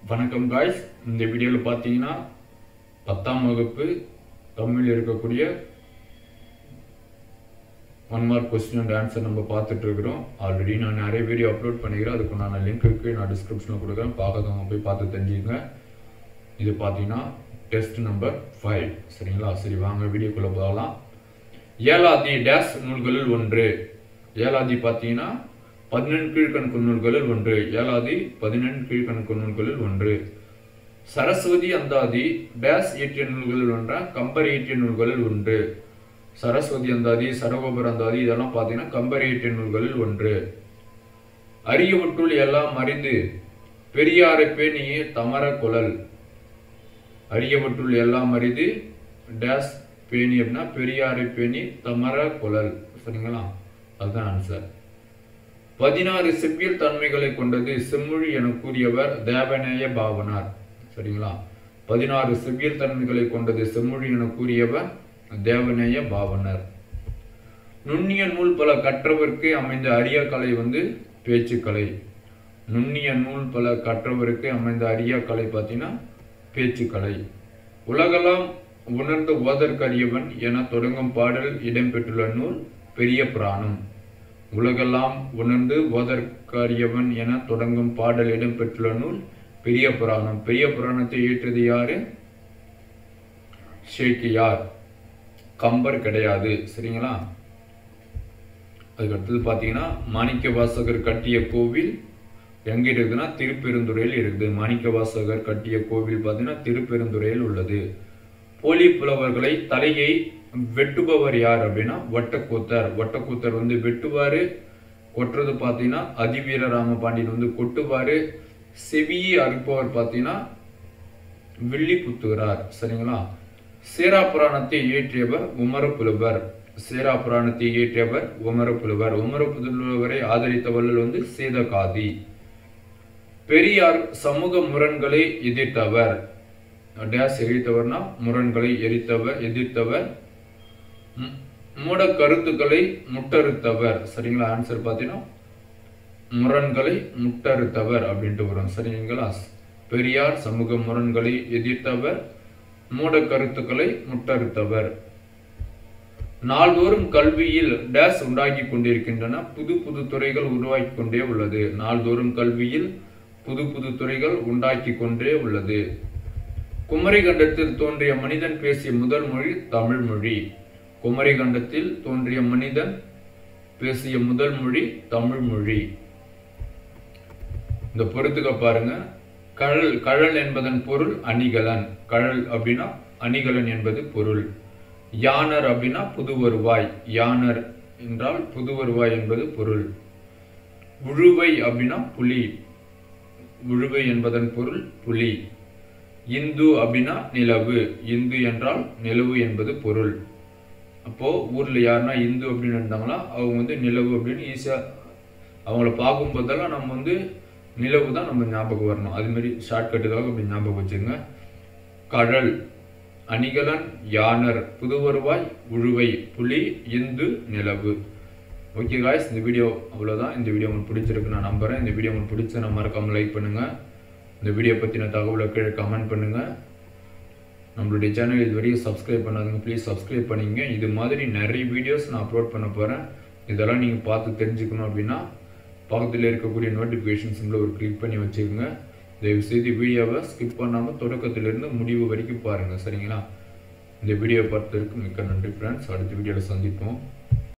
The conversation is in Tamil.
வணக்கம் காய்ஸ் இந்த வீடியோவில் பார்த்தீங்கன்னா பத்தாம் வகுப்பு தமிழில் இருக்கக்கூடிய one mark question and answer நம்ம பார்த்துட்டு இருக்கிறோம் ஆல்ரெடி நான் நிறைய வீடியோ அப்லோட் பண்ணிக்கிறேன் அதுக்கு நான் லிங்க் இருக்கு நான் டிஸ்கிரிப்ஷனில் கொடுக்குறேன் பார்க்காதவங்க போய் பார்த்து தெரிஞ்சுக்கங்க இது பார்த்தீங்கன்னா டெஸ்ட் நம்பர் ஃபைவ் சரிங்களா சரி வாங்க வீடியோக்குள்ளே போகலாம் ஏழாதி டேஸ் நூல்களில் ஒன்று ஏழாதி பார்த்தீங்கன்னா பதினெண் கீழ்கணக்கு நூல்களில் ஒன்று ஏழாதி பதினெண் கீழ்கணக்கு நூல்களில் ஒன்று சரஸ்வதி அந்தாதி டேஸ் இயற்றிய நூல்களில் ஒன்றா கம்பர் இயற்றிய நூல்களில் ஒன்று சரஸ்வதி அந்தாதி சரகோபர் அந்தாதி இதெல்லாம் பார்த்தீங்கன்னா கம்பர் இயற்றிய நூல்களில் ஒன்று அரியவற்றுள் எல்லாம் அறிந்து பெரியாரை பேணியே தமர குழல் அரியவற்றுள் எல்லாம் அறிந்து டேஸ் பேணி அப்படின்னா பெரியாரை பேணி தமர குழல் சரிங்களா அதுதான் ஆன்சர் பதினாறு செவ்வியல் தன்மைகளை கொண்டது செம்மொழி என கூறியவர் தேவநேய பாவனார் சரிங்களா பதினாறு செவ்வியல் தன்மைகளை கொண்டது செம்மொழி என கூறியவர் தேவநேய பாவனர் நுண்ணிய நூல் பல கற்றவர்க்கு அமைந்த அரிய கலை வந்து பேச்சுக்கலை நுண்ணிய நூல் பல கற்றவருக்கு அமைந்த அரிய கலை பார்த்தீங்கன்னா பேச்சுக்கலை உலகெல்லாம் உணர்ந்து ஓதற்கரியவன் என தொடங்கும் பாடல் இடம்பெற்றுள்ள நூல் பெரிய புராணம் உலகெல்லாம் உணர்ந்து ஓதற்கரியவன் என தொடங்கும் பாடல் இடம்பெற்றுள்ள நூல் பெரிய புராணம் பெரிய புராணத்தை இயற்றியது யாரு ஷேக்கியார் கம்பர் கிடையாது சரிங்களா அதுக்கு அடுத்தது பார்த்தீங்கன்னா மாணிக்க வாசகர் கட்டிய கோவில் எங்க இருக்குதுன்னா திருப்பெருந்துறையில் இருக்குது மாணிக்க வாசகர் கட்டிய கோவில் பார்த்தீங்கன்னா திருப்பெருந்துறையில் உள்ளது போலி புலவர்களை தலையை வெட்டுபவர் யார் அப்படின்னா வட்டக்கூத்தர் வட்டக்கூத்தர் வந்து வெட்டுவாரு கொட்டுறது பார்த்தீங்கன்னா அதிவீர ராமபாண்டியன் வந்து கொட்டுவாரு செவியை அறுப்பவர் பார்த்தீங்கன்னா வில்லி குத்துகிறார் சரிங்களா சேரா புராணத்தை இயற்றியவர் உமர புலவர் சேரா புராணத்தை இயற்றியவர் உமர புலவர் உமர புலவரை ஆதரித்த வள்ளல் வந்து சேதகாதி பெரியார் சமூக முரண்களை எதிர்த்தவர் டேஸ் எரித்தவர்னா முரண்களை எரித்தவர் எதிர்த்தவர் மூட கருத்துக்களை முட்டறுத்தவர் சரிங்களா ஆன்சர் பார்த்தீங்கன்னா முரண்களை முட்டறுத்தவர் அப்படின்ட்டு வரும் சரிங்களா பெரியார் சமூக முரண்களை எதிர்த்தவர் மூட கருத்துக்களை முட்டறுத்தவர் நாள்தோறும் கல்வியில் டேஸ் உண்டாக்கி கொண்டிருக்கின்றன புது புது துறைகள் உருவாக்கி கொண்டே உள்ளது நாள்தோறும் கல்வியில் புது புது துறைகள் உண்டாக்கி கொண்டே உள்ளது குமரி கண்டத்தில் தோன்றிய மனிதன் பேசிய முதல் மொழி தமிழ் மொழி குமரி கண்டத்தில் தோன்றிய மனிதன் பேசிய முதல் மொழி தமிழ் மொழி இந்த பொறுத்துக்க பாருங்க கழல் கழல் என்பதன் பொருள் அணிகலன் கழல் அப்படின்னா அணிகலன் என்பது பொருள் யானர் அப்படின்னா புது வருவாய் யானர் என்றால் புது வருவாய் என்பது பொருள் உழுவை அப்படின்னா புலி உழுவை என்பதன் பொருள் புலி இந்து அப்படின்னா நிலவு இந்து என்றால் நிலவு என்பது பொருள் அப்போ ஊர்ல யாருன்னா இந்து அப்படின்னு இருந்தாங்களா அவங்க வந்து நிலவு அப்படின்னு ஈஸியா அவங்கள பார்க்கும் போதெல்லாம் நம்ம வந்து நிலவு தான் நம்ம ஞாபகம் வரணும் அது மாதிரி ஷார்ட்கட்டுக்காக அப்படி ஞாபகம் வச்சுங்க கடல் அணிகலன் யானர் புது வருவாய் உழுவை புலி இந்து நிலவு ஓகே காய்ஸ் இந்த வீடியோ அவ்வளோதான் இந்த வீடியோ உங்களுக்கு பிடிச்சிருக்கு நான் நம்புறேன் இந்த வீடியோ உங்களுக்கு பிடிச்ச நான் மறக்காம லைக் பண்ணுங்க இந்த வீடியோ பற்றின தகவலை கீழே கமெண்ட் பண்ணுங்க நம்மளுடைய சேனல் இது வரையும் சப்ஸ்கிரைப் பண்ணாதுங்க ப்ளீஸ் சப்ஸ்கிரைப் பண்ணிங்க இது மாதிரி நிறைய வீடியோஸ் நான் அப்லோட் பண்ண போகிறேன் இதெல்லாம் நீங்கள் பார்த்து தெரிஞ்சுக்கணும் அப்படின்னா பக்கத்தில் இருக்கக்கூடிய நோட்டிஃபிகேஷன் சிம்பிள் ஒரு கிளிக் பண்ணி வச்சுக்கோங்க தயவு செய்து வீடியோவை ஸ்கிப் பண்ணாமல் தொடக்கத்திலிருந்து முடிவு வரைக்கும் பாருங்கள் சரிங்களா இந்த வீடியோ பார்த்ததற்கு மிக்க நன்றி ஃப்ரெண்ட்ஸ் அடுத்த வீடியோவில் சந்திப்போம்